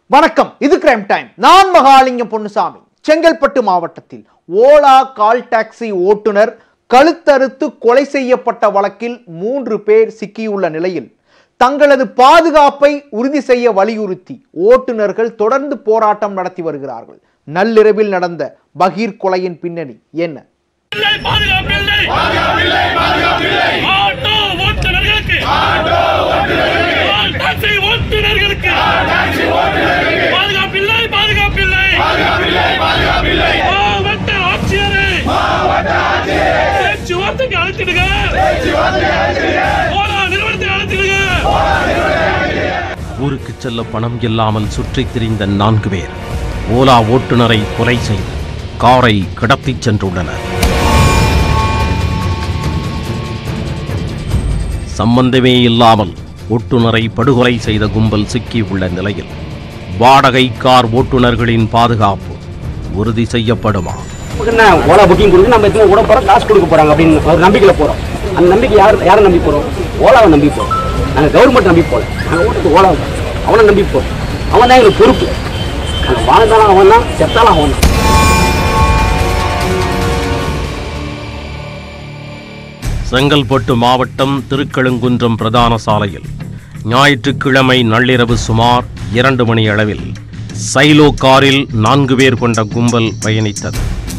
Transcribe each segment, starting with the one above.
வணக்கம் இது crime time நான் மகாலிங்கம் பொன்னுசாமி செங்கல்பட்டு மாவட்டத்தில் ஓலா கால் டாக்ஸி ஓட்டுநர் கழுத்தறுத்து கொலை செய்யப்பட்ட வழக்கில் மூன்று பேர் சிக்கியுள்ள நிலையில் தங்களது பாதுகாப்பை உறுதி செய்ய வலியுறுத்தி ஓட்டுநர்கள் தொடர்ந்து போராட்டம் நடத்தி வருகிறார்கள் நள்ளிரவில் நடந்த பகீர் கொலையின் பின்னணி என்ன இல்லை, பாதுகாப்பில்லை பாதுகாப்பில்லை ஆட்டோ ஓட்டுநர்களுக்கு ஆல் டாக்ஸி ஓட்டுநர்களுக்கு பாதுகாப்பில்லை பாதுகாப்பில்லை மாவட்ட ஆட்சியரை பேச்சுவார்த்தைக்கு அழைத்திடுங்க ஓலா நிறுவனத்தை அழைத்திடுங்க ஊருக்கு செல்ல பணம் இல்லாமல் சுற்றித் திரிந்த நான்கு பேர் ஓலா ஓட்டுநரை கொலை செய்து காரை கடத்திச் சென்றுள்ளனர் சம்பந்தமே இல்லாமல் ஓட்டுநரை படுகொலை செய்த கும்பல் சிக்கியுள்ள நிலையில் வாடகை கார் ஓட்டுநர்களின் பாதுகாப்பு உறுதி செய்யப்படுமா நமக்கு என்ன ஓலா புக்கிங் கொடுத்து நம்ம எத்தனை கூட போகிறோம் காசு கொடுக்க போகிறாங்க அப்படின்னு ஒரு நம்பிக்கையில் போகிறோம் அந்த நம்பிக்கை யார் யாரை நம்பி போகிறோம் ஓலாவை நம்பி போகிறோம் நாங்கள் கவர்மெண்ட் நம்பி போகல நாங்கள் ஓட்டுறது ஓலா அவனை நம்பி போகிறோம் அவன் தான் எங்களுக்கு பொறுப்பு நாங்கள் வாழ்ந்தாலும் அவன் தான் செத்தாலும் அவன் தான் செங்கல்பட்டு மாவட்டம் திருக்கழுங்குன்றம் பிரதான சாலையில் ஞாயிற்றுக்கிழமை நள்ளிரவு சுமார் இரண்டு மணி அளவில் சைலோ காரில் நான்கு பேர் கொண்ட கும்பல் பயணித்தது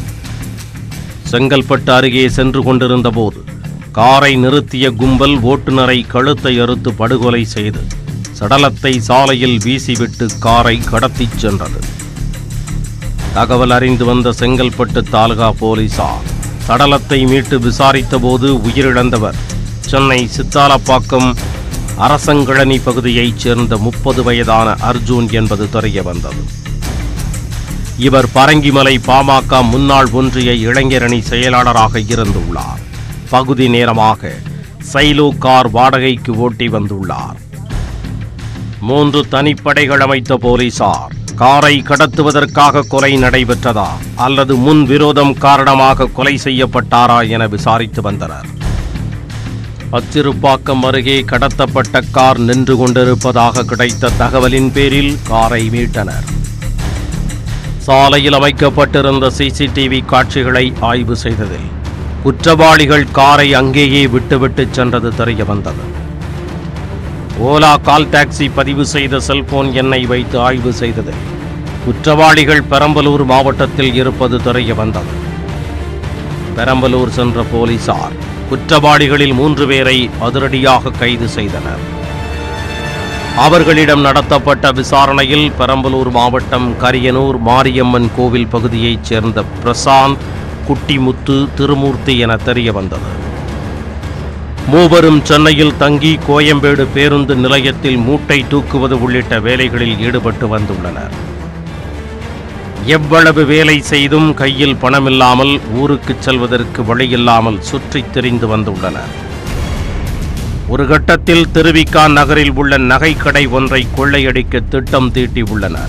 செங்கல்பட்டு அருகே சென்று கொண்டிருந்த போது காரை நிறுத்திய கும்பல் ஓட்டுநரை கழுத்தை அறுத்து படுகொலை செய்து சடலத்தை சாலையில் வீசிவிட்டு காரை கடத்திச் சென்றது தகவல் அறிந்து வந்த செங்கல்பட்டு தாலுகா போலீசார் சடலத்தை மீட்டு விசாரித்தபோது உயிரிழந்தவர் சென்னை சித்தாலப்பாக்கம் அரசங்கிழனி பகுதியைச் சேர்ந்த முப்பது வயதான அர்ஜூன் என்பது தெரிய வந்தது இவர் பரங்கிமலை பாமக முன்னாள் ஒன்றிய இளைஞரணி செயலாளராக இருந்துள்ளார் பகுதி நேரமாக சைலோ கார் வாடகைக்கு ஓட்டி வந்துள்ளார் மூன்று தனிப்படைகள் அமைத்த போலீசார் காரை கடத்துவதற்காக கொலை நடைபெற்றதா அல்லது முன் விரோதம் காரணமாக கொலை செய்யப்பட்டாரா என விசாரித்து வந்தனர் அச்சிறுப்பாக்கம் அருகே கடத்தப்பட்ட கார் நின்று கொண்டிருப்பதாக கிடைத்த தகவலின் பேரில் காரை மீட்டனர் சாலையில் அமைக்கப்பட்டிருந்த சிசிடிவி காட்சிகளை ஆய்வு செய்ததில் குற்றவாளிகள் காரை அங்கேயே விட்டுவிட்டு சென்றது தெரிய வந்தது ஓலா கால் டாக்ஸி பதிவு செய்த செல்போன் எண்ணை வைத்து ஆய்வு செய்ததில் குற்றவாளிகள் பெரம்பலூர் மாவட்டத்தில் இருப்பது தெரிய வந்தது பெரம்பலூர் சென்ற போலீசார் குற்றவாளிகளில் மூன்று பேரை அதிரடியாக கைது செய்தனர் அவர்களிடம் நடத்தப்பட்ட விசாரணையில் பெரம்பலூர் மாவட்டம் கரியனூர் மாரியம்மன் கோவில் பகுதியைச் சேர்ந்த பிரசாந்த் குட்டிமுத்து திருமூர்த்தி என தெரிய வந்தது மூவரும் சென்னையில் தங்கி கோயம்பேடு பேருந்து நிலையத்தில் மூட்டை தூக்குவது உள்ளிட்ட வேலைகளில் ஈடுபட்டு வந்துள்ளனர் எவ்வளவு வேலை செய்தும் கையில் பணமில்லாமல் ஊருக்கு செல்வதற்கு வழியில்லாமல் சுற்றித் திரிந்து வந்துள்ளனர் ஒரு கட்டத்தில் திருவிக்கா நகரில் உள்ள நகைக்கடை ஒன்றை கொள்ளையடிக்க திட்டம் தீட்டி உள்ளனர்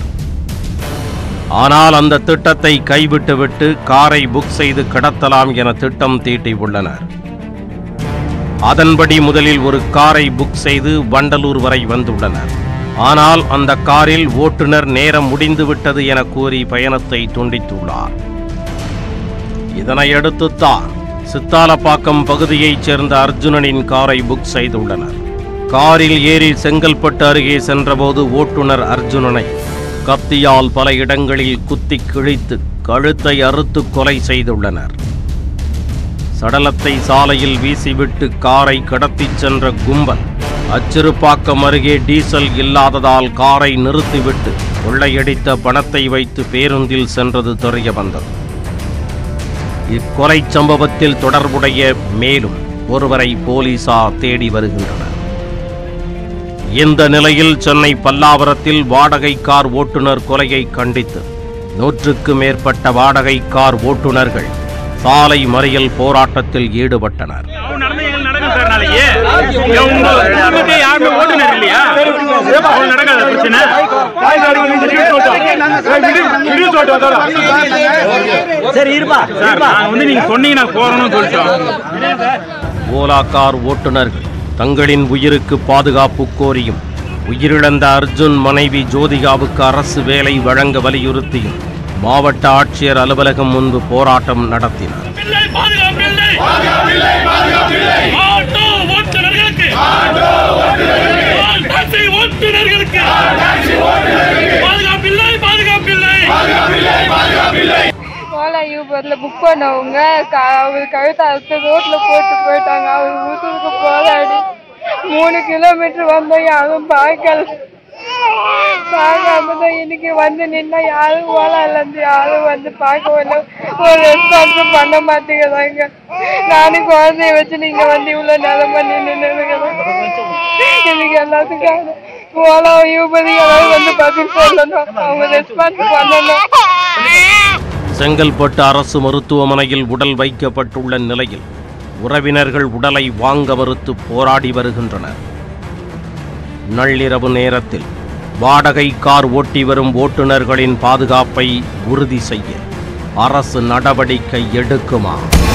ஆனால் அந்த திட்டத்தை கைவிட்டுவிட்டு காரை புக் செய்து கடத்தலாம் என திட்டம் தீட்டி உள்ளனர் அதன்படி முதலில் ஒரு காரை புக் செய்து வண்டலூர் வரை வந்துள்ளனர் ஆனால் அந்த காரில் ஓட்டுநர் நேரம் முடிந்துவிட்டது என கூறி பயணத்தை துண்டித்துள்ளார் இதனையடுத்துத்தான் சித்தாலப்பாக்கம் பகுதியைச் சேர்ந்த அர்ஜுனனின் காரை புக் செய்துள்ளனர் காரில் ஏறி செங்கல்பட்டு அருகே சென்றபோது ஓட்டுநர் அர்ஜுனனை கத்தியால் பல இடங்களில் குத்தி கிழித்து கழுத்தை அறுத்து கொலை செய்துள்ளனர் சடலத்தை சாலையில் வீசிவிட்டு காரை கடத்திச் சென்ற கும்பல் அச்சிறுப்பாக்கம் அருகே டீசல் இல்லாததால் காரை நிறுத்திவிட்டு கொள்ளையடித்த பணத்தை வைத்து பேருந்தில் சென்றது தெரிய வந்தது இக்கொலை சம்பவத்தில் தொடர்புடைய மேலும் ஒருவரை போலீசார் தேடி வருகின்றனர் இந்த நிலையில் சென்னை பல்லாவரத்தில் வாடகை கார் ஓட்டுநர் கொலையை கண்டித்து நூற்றுக்கு மேற்பட்ட வாடகை கார் ஓட்டுநர்கள் சாலை மறியல் போராட்டத்தில் ஈடுபட்டனர் அவன் நடந்த எங்களுக்கு நடக்கும் சார் நாளைக்கு இங்க உங்க உங்களுக்கு யாருமே ஓட்டுநர் இல்லையா அவன் நடக்காத பிரச்சனை சரி இருப்பா சார் நாங்க வந்து நீங்க சொன்னீங்க நான் போறோம்னு சொல்லிட்டோம் ஓலா கார் ஓட்டுநர்கள் தங்களின் உயிருக்கு பாதுகாப்பு கோரியும் உயிரிழந்த அர்ஜுன் மனைவி ஜோதிகாவுக்கு அரசு வேலை வழங்க வலியுறுத்தியும் மாவட்ட ஆட்சியர் அலுவலகம் முன்பு போராட்டம் நடத்தினர் பிள்ளை பாதுகாப்பில்லை ஆட்டோ ஓட்டுநர்களுக்கு ஆள் டாக்ஸி ஓட்டுநர்களுக்கு பாதுகாப்பில்லை பாதுகாப்பில்லை ஓலா யூபர்ல புக் பண்ணவங்க க- அவர் கழுத்தை அறுத்து ரோட்ல போட்டு போயிட்டாங்க அவர் ஊத்துறதுக்கு போராடி மூணு கிலோமீட்டர் வந்தோம் யாரும் பார்க்கல பார்க்காம தான் இன்னைக்கு வந்து நின்னா யாரும் ஓலால இருந்து யாரும் வந்து பார்க்கவில்லை ஒரு ரெஸ்பான்ஸும் பண்ண மாட்டேங்கிறாங்க நானும் குழந்தைய வச்சு நீங்க வந்து இவ்வளவு நேரம் பண்ணி நின்று இன்னைக்கு எல்லாத்துக்கும் ஓலா யூபர் யாராவது வந்து பதில் சொல்லணும் அவங்க ரெஸ்பான்ஸ் பண்ணணும் செங்கல்பட்டு அரசு மருத்துவமனையில் உடல் வைக்கப்பட்டுள்ள நிலையில் உறவினர்கள் உடலை வாங்க மறுத்து போராடி வருகின்றனர் நள்ளிரவு நேரத்தில் வாடகை கார் ஓட்டி வரும் ஓட்டுநர்களின் பாதுகாப்பை உறுதி செய்ய அரசு நடவடிக்கை எடுக்குமா